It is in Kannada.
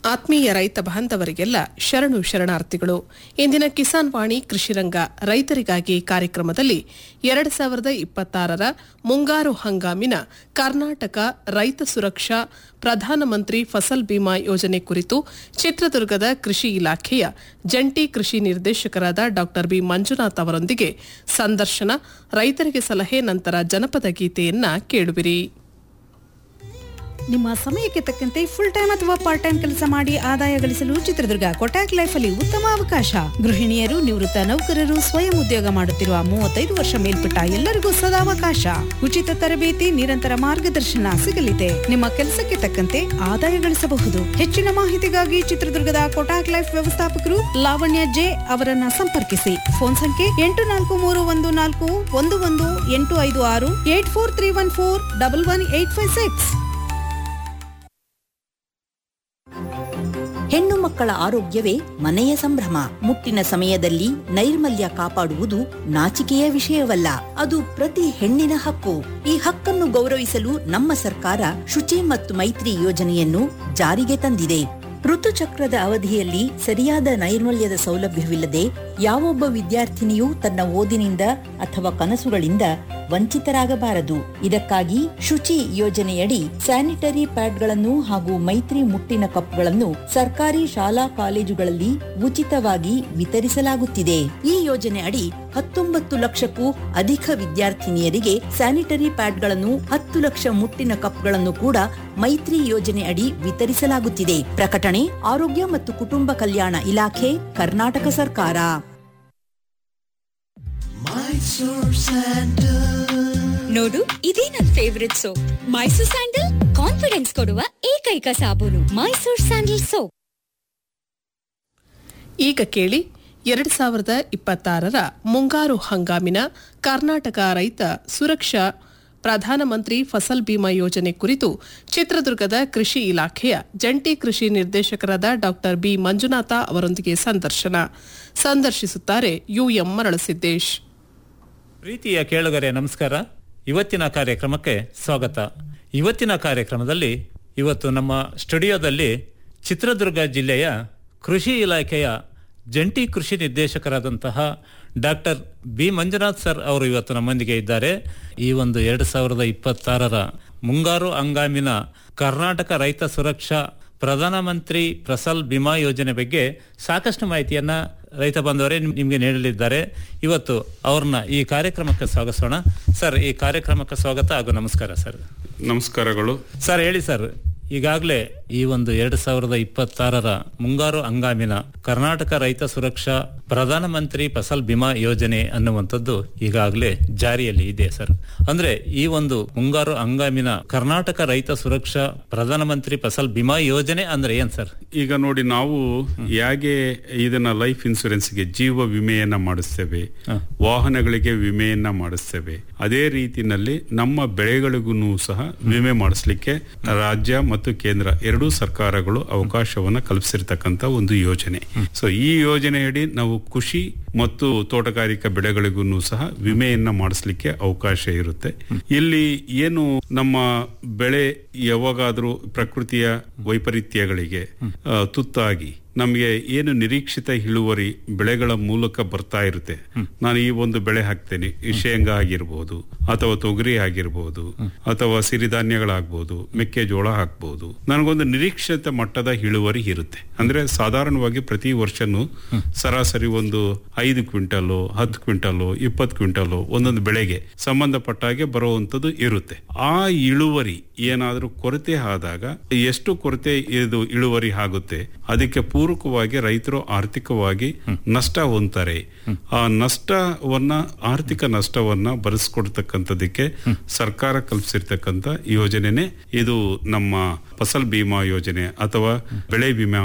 ಆತ್ಮೀಯ ರೈತ ಬಾಂಧವರಿಗೆಲ್ಲ ಶರಣು ಶರಣಾರ್ಥಿಗಳು ಇಂದಿನ ಕಿಸಾನ್ ವಾಣಿ ಕೃಷಿರಂಗ ರೈತರಿಗಾಗಿ ಕಾರ್ಯಕ್ರಮದಲ್ಲಿ ಎರಡು ಸಾವಿರದ ಇಪ್ಪತ್ತಾರರ ಮುಂಗಾರು ಹಂಗಾಮಿನ ಕರ್ನಾಟಕ ರೈತ ಸುರಕ್ಷಾ ಪ್ರಧಾನಮಂತ್ರಿ ಫಸಲ್ ಬಿಮಾ ಯೋಜನೆ ಕುರಿತು ಚಿತ್ರದುರ್ಗದ ಕೃಷಿ ಇಲಾಖೆಯ ಜಂಟಿ ಕೃಷಿ ನಿರ್ದೇಶಕರಾದ ಡಾ ಬಿ ಮಂಜುನಾಥ್ ಅವರೊಂದಿಗೆ ಸಂದರ್ಶನ ರೈತರಿಗೆ ಸಲಹೆ ನಂತರ ಜನಪದ ಗೀತೆಯನ್ನ ಕೇಳುವಿರಿ ನಿಮ್ಮ ಸಮಯಕ್ಕೆ ತಕ್ಕಂತೆ ಫುಲ್ ಟೈಮ್ ಅಥವಾ ಪಾರ್ಟ್ ಟೈಮ್ ಕೆಲಸ ಮಾಡಿ ಆದಾಯ ಗಳಿಸಲು ಚಿತ್ರದುರ್ಗ ಕೊಟ್ಯಾಕ್ ಲೈಫ್ ಅಲ್ಲಿ ಉತ್ತಮ ಅವಕಾಶ ಗೃಹಿಣಿಯರು ನಿವೃತ್ತ ನೌಕರರು ಸ್ವಯಂ ಉದ್ಯೋಗ ಮಾಡುತ್ತಿರುವ ಮೂವತ್ತೈದು ವರ್ಷ ಮೇಲ್ಪಟ್ಟ ಎಲ್ಲರಿಗೂ ಸದಾವಕಾಶ ಉಚಿತ ತರಬೇತಿ ನಿರಂತರ ಮಾರ್ಗದರ್ಶನ ಸಿಗಲಿದೆ ನಿಮ್ಮ ಕೆಲಸಕ್ಕೆ ತಕ್ಕಂತೆ ಆದಾಯ ಗಳಿಸಬಹುದು ಹೆಚ್ಚಿನ ಮಾಹಿತಿಗಾಗಿ ಚಿತ್ರದುರ್ಗದ ಕೊಟ್ಯಾಕ್ ಲೈಫ್ ವ್ಯವಸ್ಥಾಪಕರು ಲಾವಣ್ಯ ಜೆ ಅವರನ್ನ ಸಂಪರ್ಕಿಸಿ ಫೋನ್ ಸಂಖ್ಯೆ ಎಂಟು ನಾಲ್ಕು ಮೂರು ಒಂದು ನಾಲ್ಕು ಒಂದು ಒಂದು ಎಂಟು ಐದು ಆರು eight four three one four double one eight five six ಹೆಣ್ಣು ಮಕ್ಕಳ ಆರೋಗ್ಯವೇ ಮನೆಯ ಸಂಭ್ರಮ ಮುಟ್ಟಿನ ಸಮಯದಲ್ಲಿ ನೈರ್ಮಲ್ಯ ಕಾಪಾಡುವುದು ನಾಚಿಕೆಯ ವಿಷಯವಲ್ಲ ಅದು ಪ್ರತಿ ಹೆಣ್ಣಿನ ಹಕ್ಕು ಈ ಹಕ್ಕನ್ನು ಗೌರವಿಸಲು ನಮ್ಮ ಸರ್ಕಾರ ಶುಚಿ ಮತ್ತು ಮೈತ್ರಿ ಯೋಜನೆಯನ್ನು ಜಾರಿಗೆ ತಂದಿದೆ ಋತುಚಕ್ರದ ಅವಧಿಯಲ್ಲಿ ಸರಿಯಾದ ನೈರ್ಮಲ್ಯದ ಸೌಲಭ್ಯವಿಲ್ಲದೆ ಯಾವೊಬ್ಬ ವಿದ್ಯಾರ್ಥಿನಿಯೂ ತನ್ನ ಓದಿನಿಂದ ಅಥವಾ ಕನಸುಗಳಿಂದ ವಂಚಿತರಾಗಬಾರದು ಇದಕ್ಕಾಗಿ ಶುಚಿ ಯೋಜನೆಯಡಿ ಸ್ಯಾನಿಟರಿ ಪ್ಯಾಡ್ಗಳನ್ನು ಹಾಗೂ ಮೈತ್ರಿ ಮುಟ್ಟಿನ ಕಪ್ಗಳನ್ನು ಸರ್ಕಾರಿ ಶಾಲಾ ಕಾಲೇಜುಗಳಲ್ಲಿ ಉಚಿತವಾಗಿ ವಿತರಿಸಲಾಗುತ್ತಿದೆ ಈ ಯೋಜನೆ ಅಡಿ ಹತ್ತೊಂಬತ್ತು ಲಕ್ಷಕ್ಕೂ ಅಧಿಕ ವಿದ್ಯಾರ್ಥಿನಿಯರಿಗೆ ಸ್ಯಾನಿಟರಿ ಪ್ಯಾಡ್ಗಳನ್ನು ಹತ್ತು ಲಕ್ಷ ಮುಟ್ಟಿನ ಕಪ್ಗಳನ್ನು ಕೂಡ ಮೈತ್ರಿ ಯೋಜನೆ ಅಡಿ ವಿತರಿಸಲಾಗುತ್ತಿದೆ ಪ್ರಕಟಣೆ ಆರೋಗ್ಯ ಮತ್ತು ಕುಟುಂಬ ಕಲ್ಯಾಣ ಇಲಾಖೆ ಕರ್ನಾಟಕ ಸರ್ಕಾರ ನೋಡು ಇದೇ ನನ್ favourite soap Mysore sandal confidence ಕೊಡುವ ಏಕೈಕ ಸಾಬೂನು ಮೈಸೂರ್ ಸ್ಯಾಂಡಲ್ ಸೋಪ್ ಈಗ ಕೇಳಿ ಎರಡು ಸಾವಿರದ ಇಪ್ಪತ್ತಾರರ ಮುಂಗಾರು ಹಂಗಾಮಿನ ಕರ್ನಾಟಕ ರೈತ ಸುರಕ್ಷಾ ಪ್ರಧಾನಮಂತ್ರಿ ಫಸಲ್ ಬಿಮಾ ಯೋಜನೆ ಕುರಿತು ಚಿತ್ರದುರ್ಗದ ಕೃಷಿ ಇಲಾಖೆಯ ಜಂಟಿ ಕೃಷಿ ನಿರ್ದೇಶಕರಾದ ಡಾ ಬಿ ಮಂಜುನಾಥ ಅವರೊಂದಿಗೆ ಸಂದರ್ಶನ ಸಂದರ್ಶಿಸುತ್ತಾರೆ ಯುಎಂ ಮರಳಸಿದ್ದೇಶ್ ಪ್ರೀತಿಯ ಕೇಳುಗರೆ ನಮಸ್ಕಾರ ಇವತ್ತಿನ ಕಾರ್ಯಕ್ರಮಕ್ಕೆ ಸ್ವಾಗತ ಇವತ್ತಿನ ಕಾರ್ಯಕ್ರಮದಲ್ಲಿ ಇವತ್ತು ನಮ್ಮ ಸ್ಟುಡಿಯೋದಲ್ಲಿ ಚಿತ್ರದುರ್ಗ ಜಿಲ್ಲೆಯ ಕೃಷಿ ಇಲಾಖೆಯ ಜಂಟಿ ಕೃಷಿ ನಿರ್ದೇಶಕರಾದಂತಹ ಡಾಕ್ಟರ್ ಬಿ ಮಂಜುನಾಥ್ ಸರ್ ಅವರು ಇವತ್ತು ನಮ್ಮೊಂದಿಗೆ ಇದ್ದಾರೆ ಈ ಒಂದು ಎರಡು ಸಾವಿರದ ಇಪ್ಪತ್ತಾರರ ಮುಂಗಾರು ಹಂಗಾಮಿನ ಕರ್ನಾಟಕ ರೈತ ಸುರಕ್ಷಾ ಪ್ರಧಾನಮಂತ್ರಿ ಫಸಲ್ ಬಿಮಾ ಯೋಜನೆ ಬಗ್ಗೆ ಸಾಕಷ್ಟು ಮಾಹಿತಿಯನ್ನ ರೈತ ಬಂದವರೇ ನಿಮಗೆ ನೀಡಲಿದ್ದಾರೆ ಇವತ್ತು ಅವ್ರನ್ನ ಈ ಕಾರ್ಯಕ್ರಮಕ್ಕೆ ಸ್ವಾಗತಿಸೋಣ ಸರ್ ಈ ಕಾರ್ಯಕ್ರಮಕ್ಕೆ ಸ್ವಾಗತ ಹಾಗೂ ನಮಸ್ಕಾರ ಸರ್ ನಮಸ್ಕಾರಗಳು ಸರ್ ಹೇಳಿ ಸರ್ ಈಗಾಗಲೇ ಈ ಒಂದು ಎರಡು ಸಾವಿರದ ಇಪ್ಪತ್ತಾರರ ಮುಂಗಾರು ಹಂಗಾಮಿನ ಕರ್ನಾಟಕ ರೈತ ಸುರಕ್ಷಾ ಪ್ರಧಾನಮಂತ್ರಿ ಫಸಲ್ ಬಿಮಾ ಯೋಜನೆ ಅನ್ನುವಂಥದ್ದು ಈಗಾಗಲೇ ಜಾರಿಯಲ್ಲಿ ಇದೆ ಸರ್ ಅಂದ್ರೆ ಈ ಒಂದು ಮುಂಗಾರು ಹಂಗಾಮಿನ ಕರ್ನಾಟಕ ರೈತ ಸುರಕ್ಷಾ ಪ್ರಧಾನಮಂತ್ರಿ ಫಸಲ್ ಬಿಮಾ ಯೋಜನೆ ಅಂದ್ರೆ ಏನ್ ಸರ್ ಈಗ ನೋಡಿ ನಾವು ಹೇಗೆ ಇದನ್ನ ಲೈಫ್ ಇನ್ಸೂರೆನ್ಸ್ಗೆ ಜೀವ ವಿಮೆಯನ್ನ ಮಾಡಿಸ್ತೇವೆ ವಾಹನಗಳಿಗೆ ವಿಮೆಯನ್ನ ಮಾಡಿಸ್ತೇವೆ ಅದೇ ರೀತಿನಲ್ಲಿ ನಮ್ಮ ಬೆಳೆಗಳಿಗೂ ಸಹ ವಿಮೆ ಮಾಡಿಸ್ಲಿಕ್ಕೆ ರಾಜ್ಯ ಮತ್ತು ಕೇಂದ್ರ ಎರಡೂ ಸರ್ಕಾರಗಳು ಅವಕಾಶವನ್ನ ಕಲ್ಪಿಸಿರ್ತಕ್ಕಂತ ಒಂದು ಯೋಜನೆ ಸೊ ಈ ಯೋಜನೆಯಡಿ ನಾವು ಕೃಷಿ ಮತ್ತು ತೋಟಗಾರಿಕಾ ಬೆಳೆಗಳಿಗೂ ಸಹ ವಿಮೆಯನ್ನ ಮಾಡಿಸ್ಲಿಕ್ಕೆ ಅವಕಾಶ ಇರುತ್ತೆ ಇಲ್ಲಿ ಏನು ನಮ್ಮ ಬೆಳೆ ಯಾವಾಗಾದ್ರೂ ಪ್ರಕೃತಿಯ ವೈಪರೀತ್ಯಗಳಿಗೆ ಆ, ತುತ್ತಾಗಿ ನಮಗೆ ಏನು ನಿರೀಕ್ಷಿತ ಇಳುವರಿ ಬೆಳೆಗಳ ಮೂಲಕ ಬರ್ತಾ ಇರುತ್ತೆ ನಾನು ಈ ಒಂದು ಬೆಳೆ ಹಾಕ್ತೇನೆ ಈ ಶೇಂಗಾ ಆಗಿರ್ಬೋದು ಅಥವಾ ತೊಗರಿ ಆಗಿರ್ಬೋದು ಅಥವಾ ಸಿರಿಧಾನ್ಯಗಳಾಗ್ಬೋದು ಮೆಕ್ಕೆಜೋಳ ಹಾಕ್ಬೋದು ನನಗೊಂದು ನಿರೀಕ್ಷಿತ ಮಟ್ಟದ ಇಳುವರಿ ಇರುತ್ತೆ ಅಂದ್ರೆ ಸಾಧಾರಣವಾಗಿ ಪ್ರತಿ ವರ್ಷನೂ ಸರಾಸರಿ ಒಂದು ಐದು ಕ್ವಿಂಟಲು ಹತ್ತು ಕ್ವಿಂಟಲು ಇಪ್ಪತ್ತು ಕ್ವಿಂಟಲು ಒಂದೊಂದು ಬೆಳೆಗೆ ಸಂಬಂಧಪಟ್ಟ ಹಾಗೆ ಬರುವಂತದ್ದು ಇರುತ್ತೆ ಆ ಇಳುವರಿ ಏನಾದ್ರೂ ಕೊರತೆ ಆದಾಗ ಎಷ್ಟು ಕೊರತೆ ಇದು ಇಳುವರಿ ಆಗುತ್ತೆ ಅದಕ್ಕೆ ಪೂರಕವಾಗಿ ರೈತರು ಆರ್ಥಿಕವಾಗಿ ನಷ್ಟ ಹೊಂತಾರೆ ಆ ನಷ್ಟವನ್ನ ಆರ್ಥಿಕ ನಷ್ಟವನ್ನ ಭರಿಸ್ಕೊಡ್ತಕ್ಕಂಥದಕ್ಕೆ ಸರ್ಕಾರ ಕಲ್ಪಿಸಿರ್ತಕ್ಕಂಥ ಯೋಜನೆನೆ ಇದು ನಮ್ಮ ಫಸಲ್ ಬಿಮಾ ಯೋಜನೆ ಅಥವಾ ಬೆಳೆ ವಿಮಾ